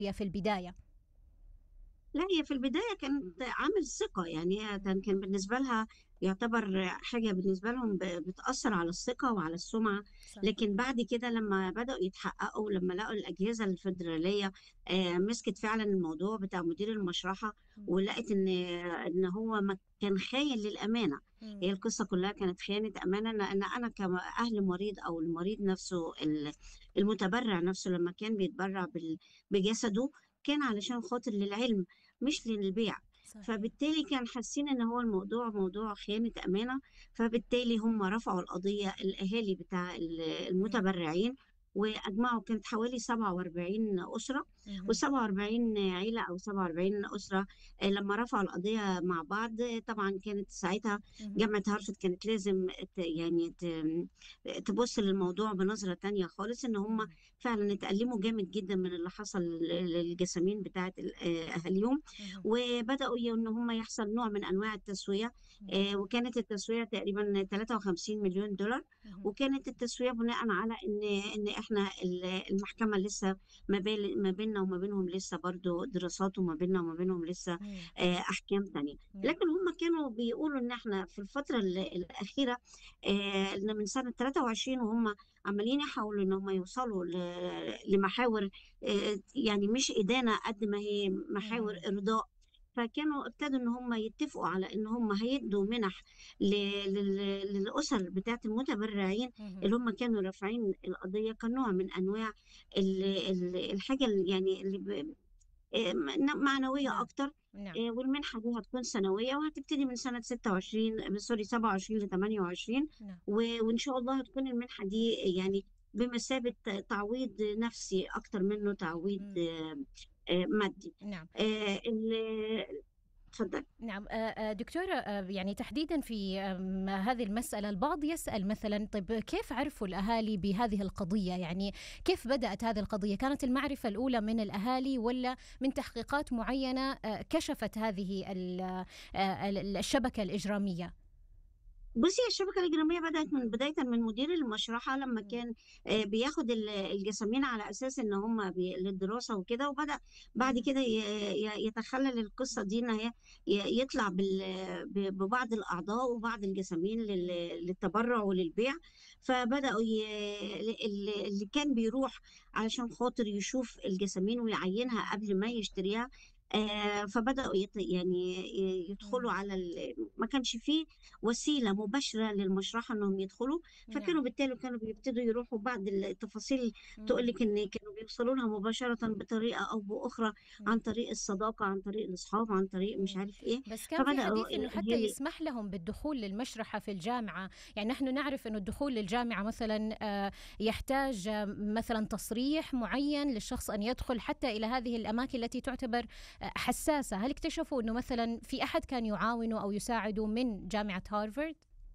في البداية لا هي في البداية كانت عامل ثقة يعني هي كان كان بالنسبة لها يعتبر حاجة بالنسبة لهم ب- بتأثر على الثقة وعلى السمعة صحيح لكن بعد كده لما بدأوا يتحققوا لما لقوا الأجهزة الفيدرالية آه، مسكت فعلا الموضوع بتاع مدير المشرحة مم. ولقت إن إن هو ما كان خاين للأمانة مم. هي القصة كلها كانت خيانة أمانة لأن أنا كأهل مريض أو المريض نفسه ال- المتبرع نفسه لما كان بيتبرع بال- بجسده كان علشان خاطر للعلم مش للبيع صحيح فبالتالي كان حاسين ان هو الموضوع موضوع خيانة امانة فبالتالي هم رفعوا القضية الاهالي بتاع ال- مم. المتبرعين واجمعوا كانت حوالي 47 اسرة مهم. و47 عيلة او 47 اسرة آه، لما رفعوا القضية مع بعض آه، طبعا كانت ساعتها مهم. جامعة هارفرد كانت لازم ت- يعني ت- تبص للموضوع بنظرة تانية خالص ان هم مم. فعلا اتألموا جامد جدا من اللي حصل للجسامين بتاعت ال- آه، اهاليهم مهم. وبدأوا ي- ان هم يحصل نوع من انواع التسوية مم. آه، وكانت التسوية تقريبا 53 مليون دولار مهم. وكانت التسوية بناء على ان ان احنا ال- المحكمة لسه ما بين ما بيننا وما بينهم لسه برضو دراسات وما بيننا وما بينهم لسه مم. آه، احكام تانية نعم لكن هم كانوا بيقولوا ان احنا في الفترة ال- الاخيرة آه، إن من سنة 23 وهم عمالين يحاولوا ان هم يوصلوا ل- لمحاور آه، يعني مش إدانة قد ما هي محاور مهم. إرضاء فكانوا ابتدوا ان هم يتفقوا على ان هم هيدوا منح ل- لل- للاسر بتاعت المتبرعين مهم. اللي هم كانوا رافعين القضيه كنوع من انواع ال- ال- الحاجه اللي يعني اللي ب- آه، معنويه نعم اكتر نعم آه، والمنحه دي هتكون سنويه وهتبتدي من سنه 26 سوري 27 ل 28 نعم و- وان شاء الله هتكون المنحه دي يعني بمثابه تعويض نفسي اكتر منه تعويض مم. آه، آه، مادي نعم آه، ال- اتفضل نعم آه، آه، دكتورة آه، يعني تحديدا في آم، هذه المسألة البعض يسأل مثلا طيب كيف عرفوا الأهالي بهذه القضية يعني كيف بدأت هذه القضية كانت المعرفة الأولى من الأهالي ولا من تحقيقات معينة آه، كشفت هذه ال- آه، ال- الشبكة الإجرامية بصي الشبكة الإجرامية بدأت من بداية من مدير المشرحة لما مم. كان آه، بياخد ال- الجسامين على أساس إن هم بي- للدراسة وكده وبدأ بعد مم. كده ي- ي- يتخلل القصة دي إن هي ي- يطلع بال- ب- ببعض الأعضاء وبعض الجسامين مم. لل- للتبرع وللبيع فبدأوا ي- ال- اللي كان بيروح علشان خاطر يشوف الجسامين ويعينها قبل ما يشتريها آه، فبدأوا يت يعني ي- يدخلوا مم. على ال... ما كانش فيه وسيلة مباشرة للمشرحة انهم يدخلوا نعم فكانوا بالتالي كانوا بيبتدوا يروحوا بعض التفاصيل تقول مم. لك ان كانوا بيوصلوا لها مباشرة بطريقة او باخرى عن مم. طريق الصداقة عن طريق الاصحاب عن طريق مش مم. عارف ايه بس كان في فبدأوا حديث انه حتى الاهالي يسمح لهم بالدخول للمشرحة في الجامعة يعني نحن نعرف انه الدخول للجامعة مثلا آه، يحتاج آه، مثلا تصريح معين للشخص ان يدخل حتى الى هذه الاماكن التي تعتبر آه، حساسة هل اكتشفوا انه مثلا في احد كان يعاونه او يساعده من جامعة هارفارد؟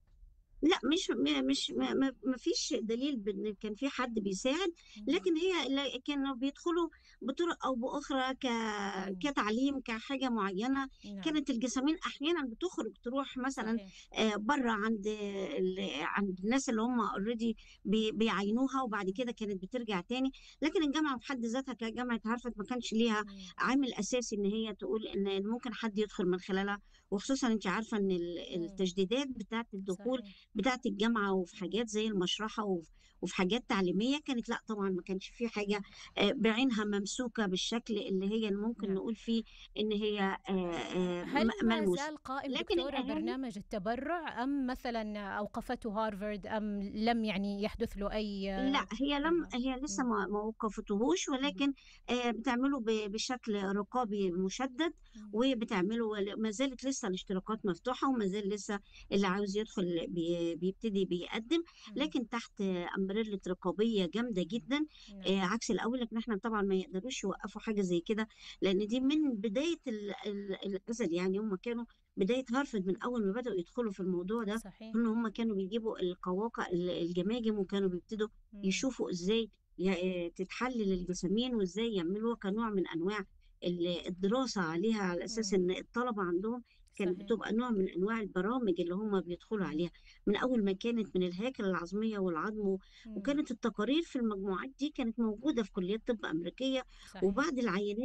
لا مش م- مش ما ما- ما فيش دليل بان كان في حد بيساعد مم. لكن هي لا- كانوا بيدخلوا بطرق او باخرى ك مم. كتعليم كحاجه معينه نعم كانت الجسامين احيانا بتخرج تروح مثلا صحيح بره عند ال- عند الناس اللي هم اوريدي بيعينوها وبعد كده كانت بترجع تاني لكن الجامعه بحد ذاتها كجامعه هارفرد ما كانش ليها مم. عامل اساسي ان هي تقول ان ممكن حد يدخل من خلالها وخصوصا انت عارفه ان ال- مم. التجديدات بتاعه الدخول صحيح بتاعه الجامعه وفي مم. حاجات زي المشرحه وفي وفي حاجات تعليميه كانت لا طبعا ما كانش في حاجه آه، بعينها ممسوكه بالشكل اللي هي اللي ممكن نعم نقول فيه ان هي آه، آه، هل م- ما ملموسه زال قائم لكن دكتورة الاهالي برنامج التبرع أم مثلا أوقفته هارفارد أم لم يعني يحدث له أي لا هي لم آه، هي لسه مم. ما ما وقفتهوش مم. ولكن آه، بتعمله ب- بشكل رقابي مشدد مم. وبتعمله ما زالت لسه الاشتراكات مفتوحة وما زال لسه اللي عاوز يدخل بي- بيبتدي بيقدم مم. لكن تحت أمبريلا رقابية جامدة جدا نعم آه، عكس الأول لكن احنا طبعا ما يقدروش يوقفوا حاجة زي كده لأن دي من بداية ال- ال- الأزل يعني هم كانوا بداية هارفرد من أول ما بدأوا يدخلوا في الموضوع ده صحيح ان هم كانوا بيجيبوا القواقع ال- الجماجم وكانوا بيبتدوا مم. يشوفوا ازاي ي- تتحلل الجسامين وازاي يعملوها كنوع من انواع ال- الدراسة عليها على اساس مم. ان الطلبة عندهم كانت صحيح بتبقى نوع من أنواع البرامج اللي هم بيدخلوا مم. عليها من أول ما كانت من الهياكل العظمية والعظم و- مم. وكانت التقارير في المجموعات دي كانت موجودة في كليات طب أمريكية صحيح وبعض العينات